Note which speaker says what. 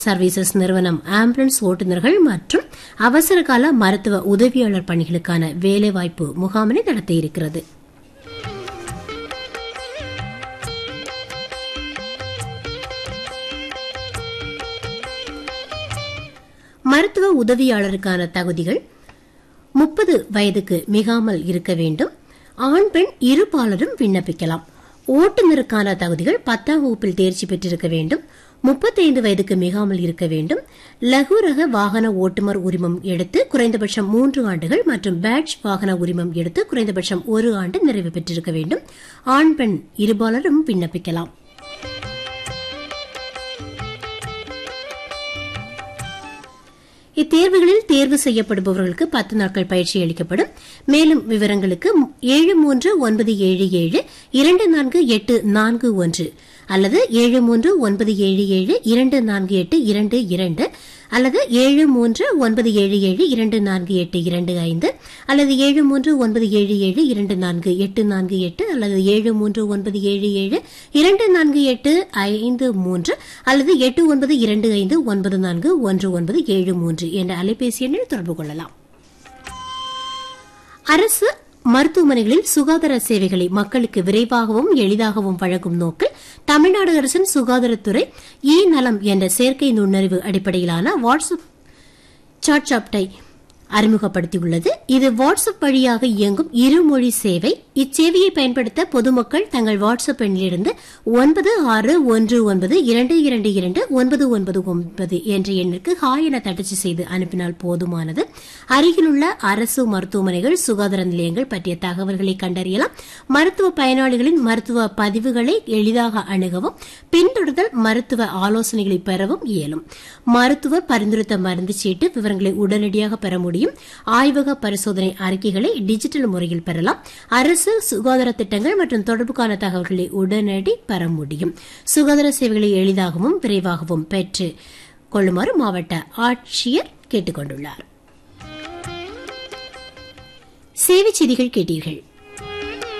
Speaker 1: services நிறுவனம் ambulance ஓட்டுநர்கள் மற்றும் அவசரகால மருத்துவ உதவியாளர் பணிகளுக்கான வேலைவாய்ப்பு முகாமினை நடத்த இருக்கிறது மருத்துவ உதவியாளருக்கான தகுதிகள் முப்பது வயதுக்கு மிகாமல் இருக்க வேண்டும் ஆண் பெண் இருபாலரும் விண்ணப்பிக்கலாம் ஓட்டுநருக்கான தகுதிகள் பத்தாம் வகுப்பில் தேர்ச்சி பெற்றிருக்க வேண்டும் முப்பத்தைந்து வயதுக்கு மிகாமல் இருக்க வேண்டும் லகு ரக வாகன ஓட்டுநர் உரிமம் எடுத்து குறைந்தபட்சம் மூன்று ஆண்டுகள் மற்றும் பேட்ச் வாகன உரிமம் எடுத்து குறைந்தபட்சம் ஒரு ஆண்டு நிறைவு பெற்றிருக்க வேண்டும் ஆண் பெண் இருபாலரும் விண்ணப்பிக்கலாம் இத்தேர்வுகளில் தேர்வு செய்யப்படுபவர்களுக்கு பத்து நாட்கள் பயிற்சி அளிக்கப்படும் மேலும் விவரங்களுக்கு ஏழு மூன்று ஒன்பது ஏழு ஏழு இரண்டு நான்கு எட்டு நான்கு ஒன்று அல்லது ஏழு மூன்று ஒன்பது ஏழு ஏழு இரண்டு நான்கு எட்டு இரண்டு இரண்டு அல்லது ஏழு மூன்று ஒன்பது ஏழு ஏழு இரண்டு நான்கு எட்டு இரண்டு ஐந்து அல்லது ஏழு மூன்று ஒன்பது ஏழு ஏழு இரண்டு நான்கு எட்டு நான்கு எட்டு அல்லது ஏழு மூன்று ஒன்பது ஏழு ஏழு இரண்டு நான்கு எட்டு ஐந்து மூன்று அல்லது எட்டு ஒன்பது இரண்டு ஐந்து ஒன்பது நான்கு ஒன்று ஒன்பது ஏழு மூன்று என்ற அலைபேசி எண்ணில் தொடர்பு கொள்ளலாம் அரசு மருத்துவமனைகளில் சுகாதார சேவைகளை மக்களுக்கு விரைவாகவும் எளிதாகவும் வழங்கும் நோக்கில் தமிழ்நாடு அரசின் சுகாதாரத்துறை இ நலம் என்ற செயற்கை நுண்ணறிவு அடிப்படையிலான வாட்ஸ்அப் சாட்சாப்டை அறிமுகப்படுத்தியுள்ளது இது வாட்ஸ்அப் வழியாக இயங்கும் இருமொழி சேவை இச்சேவையை பயன்படுத்த பொதுமக்கள் தங்கள் வாட்ஸ்அப் எண்ணிலிருந்து ஒன்பது ஆறு ஒன்று ஒன்பது இரண்டு இரண்டு இரண்டு ஒன்பது ஒன்பது ஒன்பது என்ற எண்ணிற்கு ஹாய் என தட்டச்சு செய்து அனுப்பினால் போதுமானது அருகிலுள்ள அரசு மருத்துவமனைகள் சுகாதார நிலையங்கள் பற்றிய தகவல்களை கண்டறியலாம் மருத்துவ பயனாளிகளின் மருத்துவ பதிவுகளை எளிதாக அணுகவும் பின்தொடர்தல் மருத்துவ ஆலோசனைகளை பெறவும் இயலும் மருத்துவர் பரிந்துரைத்த மருந்து சீட்டு விவரங்களை உடனடியாக பெற முடியும் ஆய்வக பரிசோதனை அறிக்கைகளை டிஜிட்டல் முறையில் பெறலாம் அரசு சுகாதார திட்டங்கள் மற்றும் தொடர்புக்கான தகவல்களை உடனடி பெற முடியும் சுகாதார சேவைகளை எளிதாகவும் விரைவாகவும் பெற்று கொள்ளுமாறு மாவட்ட ஆட்சியர் கேட்டுக் கொண்டுள்ளார் சேவை செய்திகள் கேட்டீர்கள்